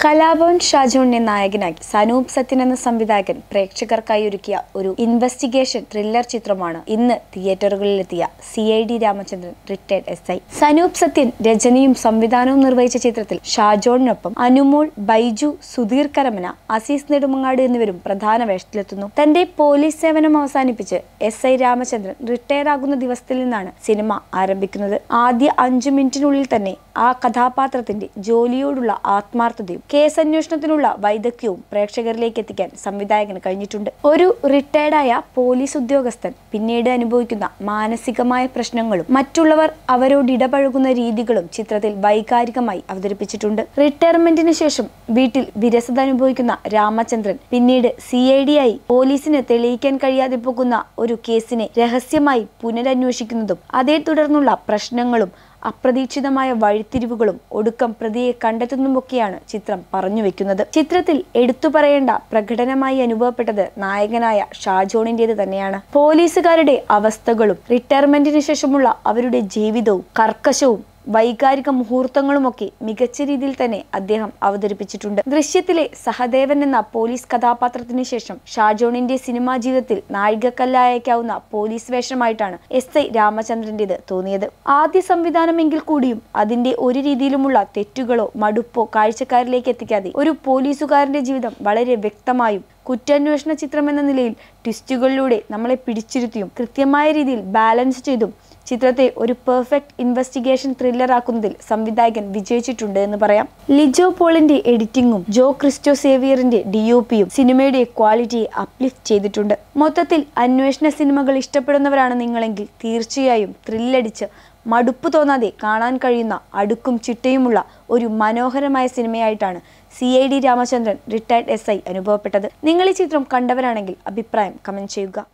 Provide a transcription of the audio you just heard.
കലാഭവൻ ഷാജോണിനെ നായകനാക്കി സനൂപ് സത്യൻ എന്ന സംവിധായകൻ പ്രേക്ഷകർക്കായി ഒരുക്കിയ ഒരു ഇൻവെസ്റ്റിഗേഷൻ ത്രില്ലർ ചിത്രമാണ് ഇന്ന് തിയേറ്ററുകളിലെത്തിയ C I D Ramachandran retired S I Sanoop Sathyan രചനയും സംവിധാനവും നിർവഹിച്ച ചിത്രത്തിൽ ഷാജോണിനൊപ്പം അനുമോൾ ബൈജു സുധീർ കരമന അസീസ് നെടുമങ്ങാട് എന്നിവരും പ്രധാന വേഷത്തിലെത്തുന്നു തന്റെ പോലീസ് സേവനം അവസാനിപ്പിച്ച് എസ് ഐ രാമചന്ദ്രൻ റിട്ടയർ ആകുന്ന ദിവസത്തിൽ നിന്നാണ് സിനിമ ആരംഭിക്കുന്നത് ആദ്യ അഞ്ചു മിനിറ്റിനുള്ളിൽ തന്നെ ആ കഥാപാത്രത്തിന്റെ ജോലിയോടുള്ള ആത്മാർത്ഥതയും കേസ് അന്വേഷണത്തിനുള്ള വൈദഗ്ധ്യവും പ്രേക്ഷകരിലേക്ക് എത്തിക്കാൻ സംവിധായകന് കഴിഞ്ഞിട്ടുണ്ട് ഒരു റിട്ടയർഡായ പോലീസ് ഉദ്യോഗസ്ഥൻ പിന്നീട് അനുഭവിക്കുന്ന മാനസികമായ പ്രശ്നങ്ങളും മറ്റുള്ളവർ അവരോട് ഇടപഴകുന്ന രീതികളും ചിത്രത്തിൽ വൈകാരികമായി അവതരിപ്പിച്ചിട്ടുണ്ട് റിട്ടയർമെന്റിന് ശേഷം വീട്ടിൽ വിരസത അനുഭവിക്കുന്ന രാമചന്ദ്രൻ പിന്നീട് സി ഐ ഡി ആയി പോലീസിന് തെളിയിക്കാൻ കഴിയാതെ പോകുന്ന ഒരു കേസിനെ രഹസ്യമായി പുനരന്വേഷിക്കുന്നതും അതേ തുടർന്നുള്ള പ്രശ്നങ്ങളും അപ്രതീക്ഷിതമായ വഴിത്തിരിവുകളും ഒടുക്കം പ്രതിയെ കണ്ടെത്തുന്നതുമൊക്കെയാണ് ചിത്രം പറഞ്ഞു വെക്കുന്നത് ചിത്രത്തിൽ എടുത്തു പറയേണ്ട പ്രകടനമായി അനുഭവപ്പെട്ടത് നായകനായ ഷാജോണിന്റേത് തന്നെയാണ് പോലീസുകാരുടെ അവസ്ഥകളും റിട്ടയർമെന്റിന് ശേഷമുള്ള അവരുടെ ജീവിതവും കർക്കശവും വൈകാരിക മുഹൂർത്തങ്ങളുമൊക്കെ മികച്ച രീതിയിൽ തന്നെ അദ്ദേഹം അവതരിപ്പിച്ചിട്ടുണ്ട് ദൃശ്യത്തിലെ സഹദേവൻ എന്ന പോലീസ് കഥാപാത്രത്തിന് ശേഷം ഷാജോണിന്റെ സിനിമാ ജീവിതത്തിൽ നാഴികക്കല്ലായേക്കാവുന്ന പോലീസ് വേഷമായിട്ടാണ് എസ് ഐ രാമചന്ദ്രന്റേത് തോന്നിയത് ആദ്യ സംവിധാനമെങ്കിൽ കൂടിയും അതിന്റെ ഒരു രീതിയിലുമുള്ള തെറ്റുകളോ മടുപ്പോ കാഴ്ചക്കാരിലേക്ക് എത്തിക്കാതെ ഒരു പോലീസുകാരന്റെ ജീവിതം വളരെ വ്യക്തമായും കുറ്റാന്വേഷണ ചിത്രം എന്ന നിലയിൽ ട്വിസ്റ്റുകളിലൂടെ നമ്മളെ പിടിച്ചിരുത്തിയും കൃത്യമായ രീതിയിൽ ബാലൻസ് ചെയ്തും ചിത്രത്തെ ഒരു പെർഫെക്റ്റ് ഇൻവെസ്റ്റിഗേഷൻ ത്രില്ലർ ആക്കുന്നതിൽ സംവിധായകൻ വിജയിച്ചിട്ടുണ്ട് എന്ന് പറയാം ലിജോ പോളിന്റെ എഡിറ്റിംഗും ജോ ക്രിസ്റ്റോ സേവിയറിന്റെ ഡി ഒ പിയും സിനിമയുടെ ക്വാളിറ്റിയെ അപ്ലിഫ്റ്റ് ചെയ്തിട്ടുണ്ട് മൊത്തത്തിൽ അന്വേഷണ സിനിമകൾ ഇഷ്ടപ്പെടുന്നവരാണ് നിങ്ങളെങ്കിൽ തീർച്ചയായും ത്രില്ലടിച്ച് മടുപ്പ് തോന്നാതെ കാണാൻ കഴിയുന്ന അടുക്കും ചിട്ടയുമുള്ള ഒരു മനോഹരമായ സിനിമയായിട്ടാണ് C I D Ramachandran retired S I അനുഭവപ്പെട്ടത് നിങ്ങൾ ഈ ചിത്രം കണ്ടവരാണെങ്കിൽ അഭിപ്രായം കമന്റ് ചെയ്യുക